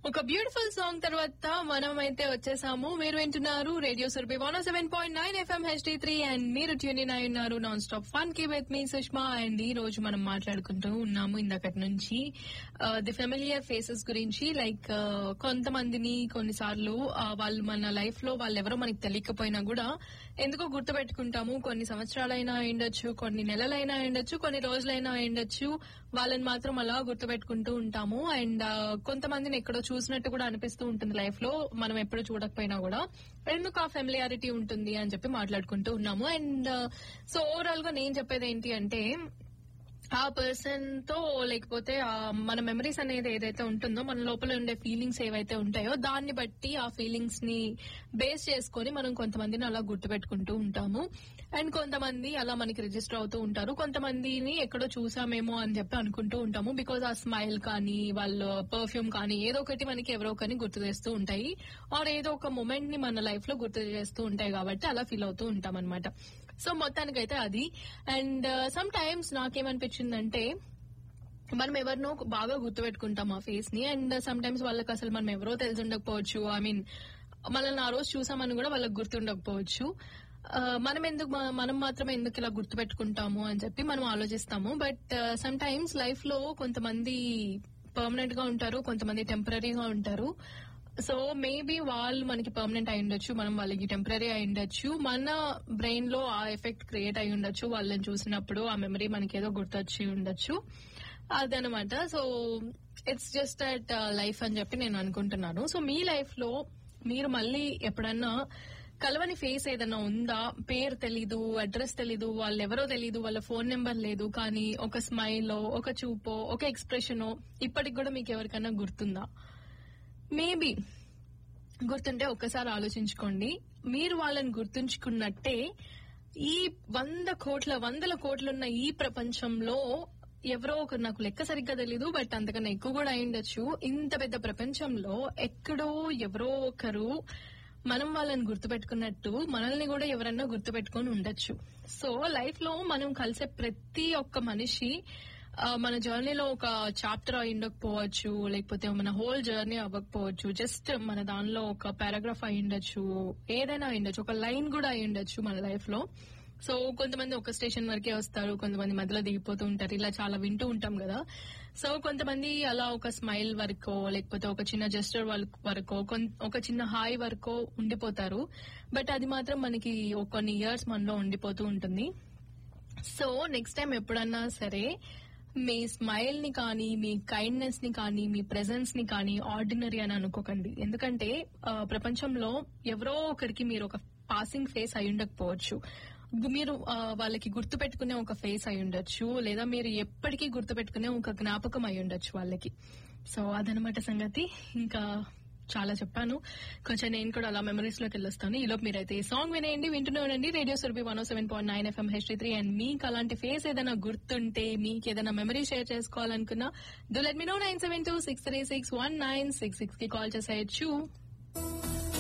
ఒక beautiful song తర్వాత మనం అయితే వచ్చేసాము మీరు వింటున్నారు radio Surabhi one seven point nine FM HD three and మీరు ట్యూన్ ఇన్ అయి ఉన్నారు నాన్ స్టాప్ ఫన్ కి విత్ మీ సుష్మా అండ్ ఈ రోజు మనం మాట్లాడుకుంటూ ఉన్నాము ఇందకటి నుంచి ది ఫెమిలియర్ ఫేసెస్ గురించి లైక్ కొంతమందిని కొన్నిసార్లు uh, వాళ్ళు మన లైఫ్ లో వాళ్ళు ఎవరో మనకి తెలియకపోయినా కూడా ఎందుకో గుర్తు పెట్టుకుంటాము కొన్ని సంవత్సరాలైనా అయిండొచ్చు కొన్ని నెలలైనా అయిండొచ్చు కొన్ని రోజులైనా అయిండొచ్చు వాళ్ళని మాత్రం అలా గుర్తు పెట్టుకుంటూ ఉంటాము అండ్ కొంతమందిని ఎక్కడో చూసినట్టు కూడా అనిపిస్తూ ఉంటుంది లైఫ్ లో మనం ఎప్పుడు చూడకపోయినా కూడా ఎందుకు ఆ ఫెమిలియారిటీ ఉంటుంది అని చెప్పి మాట్లాడుకుంటూ ఉన్నాము అండ్ సో ఓవరాల్ గా నేను చెప్పేది ఏంటి అంటే ఆ పర్సన్ తో లేకపోతే ఆ మన మెమరీస్ అనేది ఏదైతే ఉంటుందో మన లోపల ఉండే ఫీలింగ్స్ ఏవైతే ఉంటాయో దాన్ని బట్టి ఆ ఫీలింగ్స్ ని బేస్ చేసుకొని మనం కొంతమందిని అలా గుర్తుపెట్టుకుంటూ ఉంటాము అండ్ కొంతమంది అలా మనకి రిజిస్టర్ అవుతూ ఉంటారు కొంతమందిని ఎక్కడో చూసామేమో అని చెప్పి అనుకుంటూ ఉంటాము బికాజ్ ఆ స్మైల్ కానీ వాళ్ళ పర్ఫ్యూమ్ కానీ ఏదో ఒకటి మనకి ఎవరో ఒకరిని గుర్తు చేస్తూ ఉంటాయి ఆర్ ఏదో ఒక మూమెంట్ ని మన లైఫ్ లో గుర్తు చేస్తూ ఉంటాయి కాబట్టి అలా ఫీల్ అవుతూ ఉంటాం అనమాట సో మొత్తానికైతే అది అండ్ సమ్ టైమ్స్ నాకేమనిపించిందంటే మనం ఎవరినో బాగా గుర్తుపెట్టుకుంటాం ఆ ఫేస్ ని అండ్ సమ్ టైమ్స్ వాళ్ళకి అసలు మనం ఎవరో తెలిసి ఉండకపోవచ్చు ఐ మీన్ మనల్ని ఆ రోజు చూసామని కూడా వాళ్ళకి గుర్తుండకపోవచ్చు ఆ, మనం ఎందుకు మ- మనం మాత్రమే ఎందుకు ఇలా గుర్తుపెట్టుకుంటాము అని చెప్పి మనం ఆలోచిస్తాము బట్ సమ్ టైమ్స్ లైఫ్ లో కొంతమంది పర్మనెంట్ గా ఉంటారు కొంతమంది టెంపరీగా ఉంటారు సో మేబీ వాళ్ళు మనకి పర్మనెంట్ అయి ఉండొచ్చు మనం వాళ్ళకి టెంపరీ అయి ఉండొచ్చు మన బ్రెయిన్ లో ఆ ఎఫెక్ట్ క్రియేట్ అయి ఉండొచ్చు వాళ్ళని చూసినప్పుడు ఆ మెమరీ మనకి ఏదో గుర్తొచ్చి ఉండొచ్చు అదనమాట so it's just at life అని చెప్పి నేను అనుకుంటున్నాను సో మీ లైఫ్ లో మీరు మళ్ళీ ఎప్పుడన్నా కలవని ఫేస్ ఏదైనా ఉందా పేరు తెలీదు అడ్రస్ తెలీదు వాళ్ళు ఎవరో తెలీదు వాళ్ళ ఫోన్ నెంబర్ లేదు కానీ ఒక స్మైల్ ఒక చూపో ఒక ఎక్స్ప్రెషనో ఇప్పటికి కూడా మీకు ఎవరికైనా గుర్తుందా మేబీ గుర్తుంటే ఒక్కసారి ఆలోచించుకోండి మీరు వాళ్ళని గుర్తుంచుకున్నట్టే ఈ వంద కోట్ల వందల కోట్లున్న ఈ ప్రపంచంలో ఎవరో ఒకరు నాకు లెక్క సరిగ్గా తెలీదు బట్ అంతకన్నా ఎక్కువ కూడా అయిండొచ్చు ఇంత పెద్ద ప్రపంచంలో ఎక్కడో ఎవరో ఒకరు మనం వాళ్ళని గుర్తుపెట్టుకున్నట్టు మనల్ని కూడా ఎవరన్నా గుర్తుపెట్టుకొని ఉండొచ్చు సో లైఫ్ లో మనం కలిసే ప్రతి ఒక్క మనిషి ఆ, మన జర్నీలో ఒక చాప్టర్ అయి ఉండకపోవచ్చు లేకపోతే మన హోల్ జర్నీ అవ్వకపోవచ్చు జస్ట్ మన దానిలో ఒక పారాగ్రాఫ్ అయి ఉండొచ్చు ఏదైనా అయి ఉండొచ్చు ఒక లైన్ కూడా అయి ఉండొచ్చు మన లైఫ్ లో సో కొంతమంది ఒక స్టేషన్ వరకే వస్తారు కొంతమంది మధ్యలో దిగిపోతూ ఉంటారు ఇలా చాలా వింటూ ఉంటాం కదా సో కొంతమంది అలా ఒక స్మైల్ వరకో లేకపోతే ఒక చిన్న జెస్టర్ వరకో కొన్- ఒక చిన్న హాయ్ వరకో ఉండిపోతారు బట్ అది మాత్రం మనకి ఒక కొన్ని ఇయర్స్ మనలో ఉండిపోతూ ఉంటుంది సో నెక్స్ట్ టైం ఎప్పుడన్నా సరే మీ స్మైల్ ని కానీ మీ కైండ్నెస్ ని కానీ మీ ప్రెజెన్స్ ని కానీ ఆర్డినరీ అని అనుకోకండి ఎందుకంటే ఆ, ప్రపంచంలో ఎవరో ఒకరికి మీరు ఒక పాసింగ్ ఫేస్ అయి ఉండకపోవచ్చు గు- మీరు ఆ, వాళ్ళకి గుర్తు పెట్టుకునే ఒక ఫేస్ అయి ఉండొచ్చు లేదా మీరు ఎప్పటికీ గుర్తు పెట్టుకునే ఒక జ్ఞాపకం అయి ఉండొచ్చు వాళ్ళకి సో అదనమాట సంగతి ఇంకా చాలా చెప్పాను కొంచెం నేను కూడా అలా మెమరీస్ లోకి వెళ్ళొస్తాను ఈలోపు మీరైతే ఈ సాంగ్ వినేయండి వింటూనే ఉండండి radio Surabhi one seven point nine FM H three and మీకు అలాంటి ఫేస్ ఏదైనా గుర్తుంటే మీకు ఏదైనా మెమరీ షేర్ చేసుకోవాలనుకున్నా do let me know nine seven two six three six one nine six six కి కాల్ చేసేయచ్చు